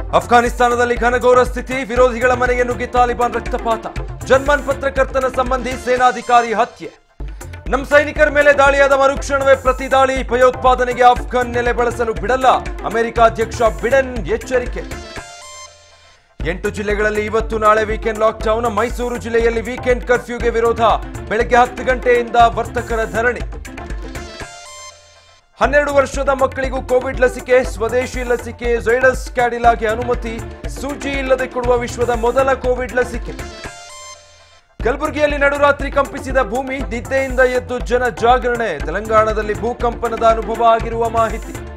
ಅಫ್ಘಾನಿಸ್ತಾನದಲ್ಲಿ ಘನಘೋರ ಸ್ಥಿತಿ ವಿರೋಧಿಗಳ ಮನೆಗೆ ನುಗ್ಗಿ ತಾಲಿಬಾನ್ ರಕ್ತಪಾತ ಜನ್ಮನ್ ಪತ್ರಕರ್ತನ ಸಂಬಂಧಿ ಸೇನಾಧಿಕಾರಿ ಹತ್ಯೆ ನಮ್ಮ ಸೈನಿಕರ ಮೇಲೆ ದಾಳಿಯಾದ ಮರುಕ್ಷಣವೇ ಪ್ರತಿ ದಾಳಿ ಭಯೋತ್ಪಾದನೆಗೆ ಅಫ್ಘಾನ್ ನೆಲೆ ಬಳಸಲು ಬಿಡಲ್ಲ ಅಮೆರಿಕ ಅಧ್ಯಕ್ಷ ಬಿಡೆನ್ ಎಚ್ಚರಿಕೆ ಎಂಟು ಜಿಲ್ಲೆಗಳಲ್ಲಿ ಇವತ್ತು ನಾಳೆ ವೀಕೆಂಡ್ ಲಾಕ್ಡೌನ್ ಮೈಸೂರು ಜಿಲ್ಲೆಯಲ್ಲಿ ವೀಕೆಂಡ್ ಕರ್ಫ್ಯೂಗೆ ವಿರೋಧ ಬೆಳಗ್ಗೆ ಹತ್ತು ಗಂಟೆಯಿಂದ ವರ್ತಕರ ಧರಣಿ ಹನ್ನೆರಡು ವರ್ಷದ ಮಕ್ಕಳಿಗೂ ಕೋವಿಡ್ ಲಸಿಕೆ ಸ್ವದೇಶಿ ಲಸಿಕೆ ಝೈಡಸ್ ಕ್ಯಾಡಿಲಾಗೆ ಅನುಮತಿ ಸೂಜಿ ಇಲ್ಲದೆ ಕೊಡುವ ವಿಶ್ವದ ಮೊದಲ ಕೋವಿಡ್ ಲಸಿಕೆ ಕಲಬುರಗಿಯಲ್ಲಿ ನಡುರಾತ್ರಿ ಕಂಪಿಸಿದ ಭೂಮಿ ನಿದ್ದೆಯಿಂದ ಎದ್ದು ಜನ ಜಾಗರಣೆ ತೆಲಂಗಾಣದಲ್ಲಿ ಭೂಕಂಪನದ ಅನುಭವ ಆಗಿರುವ ಮಾಹಿತಿ